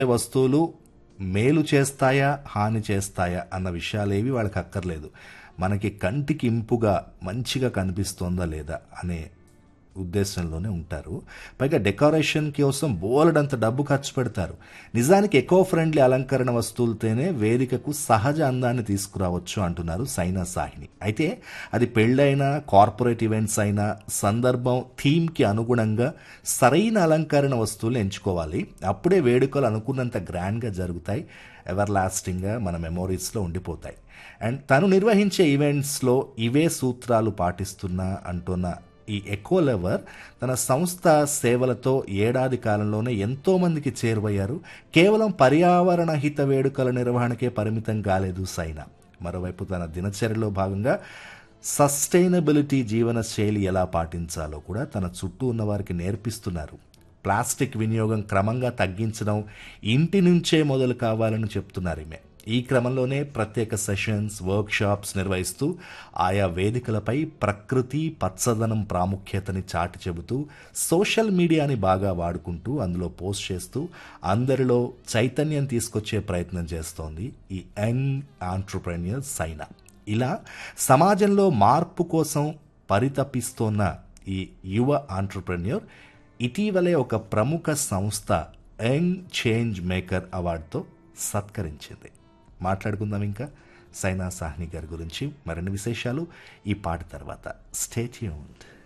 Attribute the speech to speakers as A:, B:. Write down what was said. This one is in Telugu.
A: వస్తువులు మేలు చేస్తాయా హాని చేస్తాయా అన్న విషయాలేవి వాళ్ళకి అక్కర్లేదు మనకి కంటికి ఇంపుగా మంచిగా కనిపిస్తోందా లేదా అనే ఉద్దేశంలోనే ఉంటారు పైగా డెకరేషన్ కోసం బోలెడంత డబ్బు ఖర్చు పెడతారు నిజానికి ఎకో ఫ్రెండ్లీ అలంకరణ వస్తువులతోనే వేదికకు సహజ అందాన్ని తీసుకురావచ్చు అంటున్నారు సైనా సాహిని అయితే అది పెళ్ళైనా కార్పొరేట్ ఈవెంట్స్ అయినా సందర్భం థీమ్కి అనుగుణంగా సరైన అలంకరణ వస్తువులు ఎంచుకోవాలి అప్పుడే వేడుకలు అనుకున్నంత గ్రాండ్గా జరుగుతాయి ఎవర్ లాస్టింగ్గా మన మెమోరీస్లో ఉండిపోతాయి అండ్ తను నిర్వహించే ఈవెంట్స్లో ఇవే సూత్రాలు పాటిస్తున్నా అంటున్న ఈ ఎకో లవర్ తన సంస్థ సేవలతో ఏడాది కాలంలోనే ఎంతో మందికి చేరువయ్యారు కేవలం పర్యావరణ హిత వేడుకల నిర్వహణకే పరిమితం కాలేదు సైనా మరోవైపు తన దినచర్యలో భాగంగా సస్టైనబిలిటీ జీవన శైలి ఎలా పాటించాలో కూడా తన చుట్టూ ఉన్న వారికి నేర్పిస్తున్నారు ప్లాస్టిక్ వినియోగం క్రమంగా తగ్గించడం ఇంటి నుంచే మొదలు కావాలని చెప్తున్నారు ఈమె ఈ క్రమంలోనే ప్రత్యేక సెషన్స్ వర్క్షాప్స్ నిర్వహిస్తూ ఆయా వేదికలపై ప్రకృతి పచ్చదనం ప్రాముఖ్యతని చాటి చెబుతూ సోషల్ మీడియాని బాగా వాడుకుంటూ అందులో పోస్ట్ చేస్తూ అందరిలో చైతన్యం తీసుకొచ్చే ప్రయత్నం చేస్తోంది ఈ యంగ్ ఆంటర్ప్రెన్యూర్ సైనా ఇలా సమాజంలో మార్పు కోసం పరితపిస్తోన్న ఈ యువ ఆంటర్ప్రెన్యూర్ ఇటీవలే ఒక ప్రముఖ సంస్థ యంగ్ చేంజ్ మేకర్ అవార్డుతో సత్కరించింది మాట్లాడుకుందాం ఇంకా సైనా సాహ్ని గారి గురించి మరిన్ని విశేషాలు ఈ పాట తర్వాత స్టేట్యూన్డ్